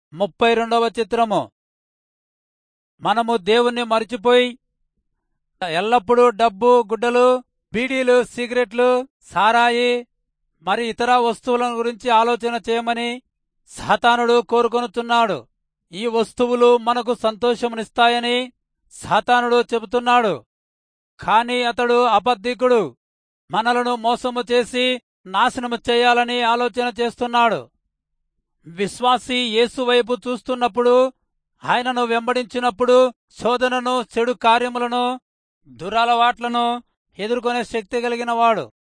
ముప్పై రెండవ చిత్రము మనము దేవుణ్ణి మరిచిపోయి ఎల్లప్పుడూ డబ్బు గుడ్డలు బీడీలు సిగరెట్లు సారాయి మరి ఇతర వస్తువుల గురించి ఆలోచన చేయమని సాతానుడు కోరుకొనుచున్నాడు ఈ వస్తువులు మనకు సంతోషమునిస్తాయని సాతానుడు చెబుతున్నాడు కాని అతడు అబద్ధికుడు మనలను మోసము చేసి నాశనము చేయాలని ఆలోచన చేస్తున్నాడు విశ్వాసి యేసు వైపు చూస్తున్నప్పుడు ఆయనను వెంబడించినప్పుడు శోధనను చెడు కార్యములను దురలవాట్లను ఎదుర్కొనే శక్తి కలిగిన వాడు